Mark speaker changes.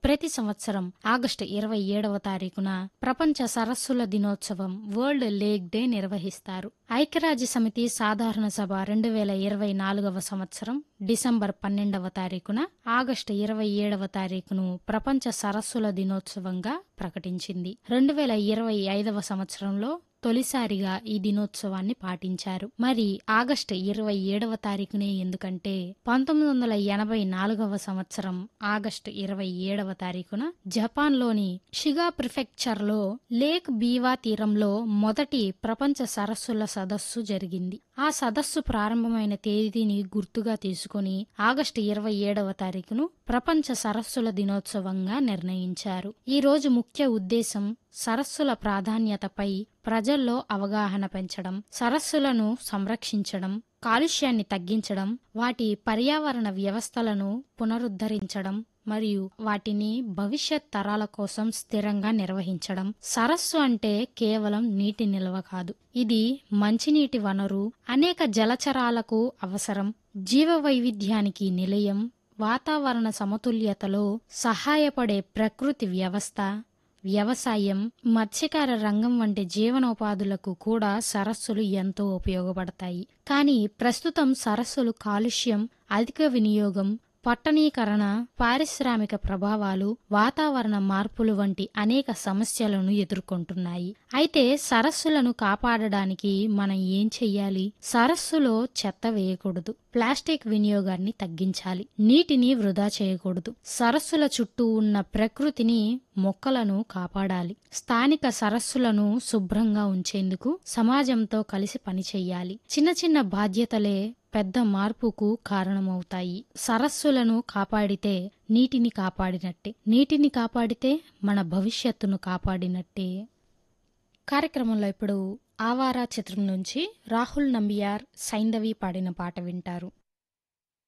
Speaker 1: ప్రతి సంవత్సరం ఆగస్టు ఇరవై ఏడవ తారీఖున ప్రపంచ సరస్సుల దినోత్సవం వరల్డ్ లేక్ డే నిర్వహిస్తారు ఐక్యరాజ్య సమితి సాధారణ సభ రెండు వేల ఇరవై నాలుగవ సంవత్సరం డిసెంబర్ పన్నెండవ తారీఖున ఆగస్టు ఇరవై ఏడవ తారీఖును ప్రపంచ సరస్సుల దినోత్సవంగా ప్రకటించింది రెండు వేల ఇరవై ఐదవ సంవత్సరంలో తొలిసారిగా ఈ దినోత్సవాన్ని పాటించారు మరి ఆగస్టు ఇరవై ఏడవ తారీఖునే ఎందుకంటే పంతొమ్మిది వందల ఎనభై నాలుగవ సంవత్సరం ఆగస్టు ఇరవై ఏడవ తారీఖున జపాన్లోని షిగా ప్రిఫెక్చర్ లో లేక్ బీవా తీరంలో మొదటి ప్రపంచ సరస్సుల సదస్సు జరిగింది ఆ సదస్సు ప్రారంభమైన తేదీని గుర్తుగా తీసుకుని ఆగస్టు ఇరవై ఏడవ తారీఖును ప్రపంచ సరస్సుల దినోత్సవంగా నిర్ణయించారు ఈ రోజు ముఖ్య ఉద్దేశం సరస్సుల ప్రాధాన్యతపై ప్రజల్లో అవగాహన పెంచడం సరస్సులను సంరక్షించడం కాలుష్యాన్ని తగ్గించడం వాటి పర్యావరణ వ్యవస్థలను పునరుద్ధరించడం మరియు వాటిని భవిష్యత్ తరాల కోసం స్థిరంగా నిర్వహించడం సరస్సు అంటే కేవలం నీటి నిల్వ కాదు ఇది మంచినీటి వనరు అనేక జలచరాలకు అవసరం జీవ వైవిధ్యానికి నిలయం వాతావరణ సమతుల్యతలో సహాయపడే ప్రకృతి వ్యవస్థ వ్యవసాయం మత్స్యకార రంగం వంటి జీవనోపాధులకు కూడా సరస్సులు ఎంతో ఉపయోగపడతాయి కానీ ప్రస్తుతం సరస్సులు కాలుష్యం అధిక వినియోగం పట్టణీకరణ పారిశ్రామిక ప్రభావాలు వాతావరణ మార్పులు వంటి అనేక సమస్యలను ఎదుర్కొంటున్నాయి అయితే సరస్సులను కాపాడడానికి మనం ఏం చెయ్యాలి సరస్సులో చెత్త వేయకూడదు ప్లాస్టిక్ వినియోగాన్ని తగ్గించాలి నీటిని వృధా చేయకూడదు సరస్సుల చుట్టూ ఉన్న ప్రకృతిని మొక్కలను కాపాడాలి స్థానిక సరస్సులను శుభ్రంగా ఉంచేందుకు సమాజంతో కలిసి పనిచేయాలి చిన్న చిన్న బాధ్యతలే పెద్ద మార్పుకు కారణమవుతాయి సరస్సులను కాపాడితే నీటిని కాపాడినట్టే నీటిని కాపాడితే మన భవిష్యత్తును కాపాడినట్టే కార్యక్రమంలో ఇప్పుడు ఆవారా చిత్రం నుంచి రాహుల్ నంబియార్ సైంధవి పాడిన పాట వింటారు